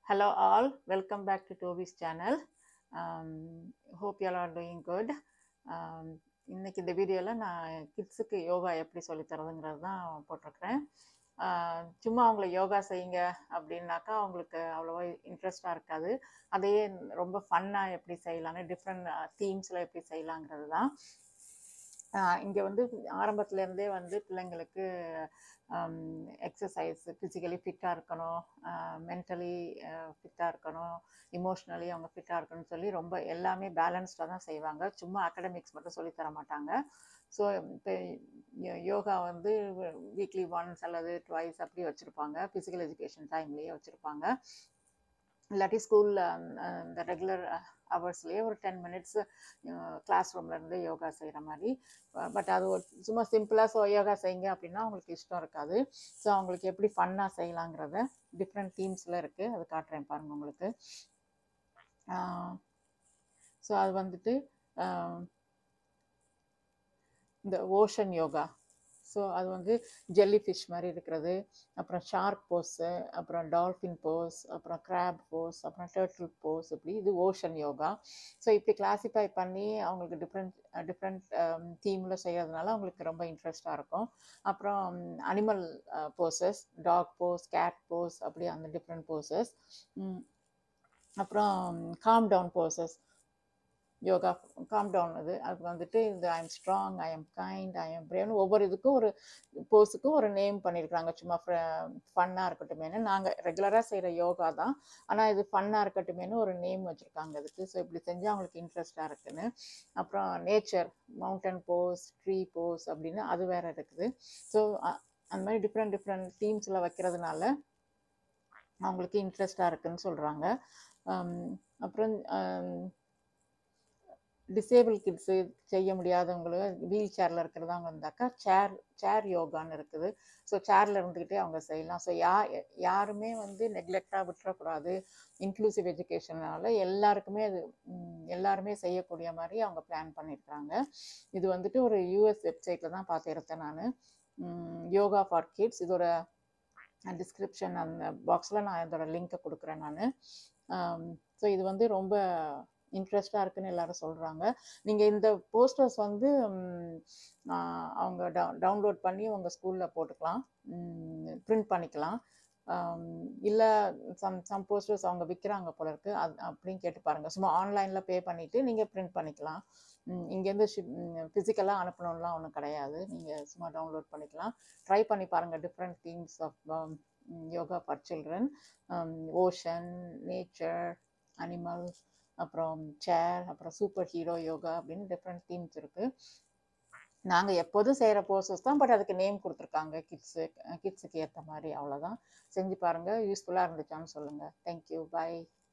Hello all, welcome back to Toby's channel. Um, hope you all are doing good. Um, இன்னைக்கு இந்த வீடியோவில் நான் கிட்ஸுக்கு யோகா எப்படி சொல்லித் தரதுங்கிறது தான் போட்டிருக்கிறேன் ஆஹ் சும்மா அவங்கள யோகா செய்யுங்க அப்படின்னாக்கா அவங்களுக்கு அவ்வளோவா இன்ட்ரெஸ்டாக இருக்காது அதையே ரொம்ப ஃபன்னாக எப்படி செய்யலான்னு டிஃப்ரெண்ட் தீம்ஸில் எப்படி செய்யலாங்கிறது தான் இங்கே வந்து ஆரம்பத்துல இருந்தே வந்து பிள்ளைங்களுக்கு எக்ஸசைஸ் ஃபிசிக்கலி ஃபிட்டாக இருக்கணும் மென்டலி ஃபிட்டாக இருக்கணும் இமோஷ்னலி அவங்க ஃபிட்டாக இருக்கணும்னு சொல்லி ரொம்ப எல்லாமே பேலன்ஸ்டாக தான் செய்வாங்க சும்மா அகடமிக்ஸ் மட்டும் சொல்லித் தர மாட்டாங்க ஸோ இப்போ யோகா வந்து வீக்லி ஒன்ஸ் அல்லது ட்வைஸ் அப்படி வச்சுருப்பாங்க ஃபிசிக்கல் எஜுகேஷன் டைம்லேயே வச்சுருப்பாங்க இல்லாட்டி ஸ்கூலில் இந்த ரெகுலர் ஹவர்ஸ்லேயே ஒரு டென் மினிட்ஸ் கிளாஸ் ரூம்லேருந்து யோகா செய்கிற மாதிரி பட் அது ஒரு சும்மா சிம்பிளாக ஸோ யோகா செய்யுங்க அப்படின்னா அவங்களுக்கு இஷ்டம் இருக்காது ஸோ அவங்களுக்கு எப்படி ஃபன்னாக செய்யலாங்கிறத டிஃப்ரெண்ட் டீம்ஸில் இருக்குது அது காட்டுறேன் பாருங்கள் உங்களுக்கு ஸோ அது வந்துட்டு இந்த ஓஷன் யோகா ஸோ அது வந்து ஜெல்லி ஃபிஷ் மாதிரி இருக்கிறது அப்புறம் ஷார்க் போஸு அப்புறம் டால்ஃபின் போஸ் அப்புறம் கிராப் போஸ் அப்புறம் டேர்ட்டில் போஸ் இப்படி இது ஓஷன் யோகா ஸோ இப்படி கிளாஸிஃபை பண்ணி அவங்களுக்கு டிஃப்ரெண்ட் டிஃப்ரெண்ட் தீமில் செய்கிறதுனால அவங்களுக்கு ரொம்ப இன்ட்ரெஸ்டாக இருக்கும் அப்புறம் animal poses dog pose cat pose அப்படி அந்த டிஃப்ரெண்ட் போசஸ் அப்புறம் calm down poses yoga calm down அது அது வந்துட்டு இந்த I am strong I am kind I am பிரேவ்னு ஒவ்வொரு இதுக்கும் ஒரு போஸுக்கும் ஒரு நேம் பண்ணியிருக்காங்க சும்மா ஃபன்னாக இருக்கட்டுமேனு நாங்கள் ரெகுலராக செய்கிற யோகா தான் ஆனால் இது ஃபன்னாக இருக்கட்டுமேனு ஒரு நேம் வச்சுருக்காங்க அதுக்கு ஸோ இப்படி செஞ்சால் அவங்களுக்கு இன்ட்ரெஸ்டாக இருக்குன்னு அப்புறம் nature mountain pose tree pose அப்படின்னு அது வேறு இருக்குது ஸோ அந்த மாதிரி டிஃப்ரெண்ட் டிஃப்ரெண்ட் டீம்ஸில் வைக்கிறதுனால அவங்களுக்கு இன்ட்ரெஸ்டாக இருக்குன்னு சொல்கிறாங்க அப்புறம் டிசேபிள் கிட்ஸு செய்ய முடியாதவங்களுக்கு வீல் சேரில் இருக்கிறதவங்க இருந்தாக்கா சேர் சேர் யோகான்னு இருக்குது ஸோ சேரில் இருந்துக்கிட்டே அவங்க செய்யலாம் ஸோ யா யாருமே வந்து நெக்லெக்டாக விட்டுறக்கூடாது இன்க்ளூசிவ் எஜுகேஷனால எல்லாருக்குமே அது எல்லாருமே செய்யக்கூடிய மாதிரி அவங்க பிளான் பண்ணியிருக்காங்க இது வந்துட்டு ஒரு யூஎஸ் வெப்சைட்டில் தான் பார்த்து எடுத்தேன் நான் யோகா ஃபார் கிட்ஸ் இதோட டிஸ்கிரிப்ஷன் அந்த பாக்ஸில் நான் இதோட லிங்க்கை கொடுக்குறேன் நான் ஸோ இது வந்து ரொம்ப இன்ட்ரெஸ்டாக இருக்குன்னு எல்லாரும் சொல்கிறாங்க நீங்கள் இந்த போஸ்டர்ஸ் வந்து அவங்க டவுன்லோட் பண்ணி உங்கள் ஸ்கூலில் போட்டுக்கலாம் ப்ரிண்ட் பண்ணிக்கலாம் இல்லை சம் சம் போஸ்டர்ஸ் அவங்க விற்கிறாங்க போல இருக்கு அது அப்படின்னு கேட்டு பாருங்கள் சும்மா ஆன்லைனில் பே பண்ணிவிட்டு நீங்கள் ப்ரிண்ட் பண்ணிக்கலாம் இங்கேருந்து ஷிப் ஃபிசிக்கலாக அனுப்பணும்லாம் ஒன்றும் கிடையாது நீங்கள் சும்மா டவுன்லோட் பண்ணிக்கலாம் ட்ரை பண்ணி பாருங்கள் different themes of yoga for children ocean nature animals அப்புறம் சேர் அப்புறம் சூப்பர் ஹீரோ யோகா அப்படின்னு டிஃப்ரெண்ட் தீம்ஸ் இருக்குது நாங்கள் எப்போதும் செய்கிற போர்சஸ் தான் பட் அதுக்கு நேம் கொடுத்துருக்காங்க கிட்ஸு கிட்ஸுக்கு ஏற்ற மாதிரி அவ்வளோதான் செஞ்சு பாருங்கள் யூஸ்ஃபுல்லாக இருந்துச்சான்னு சொல்லுங்கள் தேங்க்யூ பாய்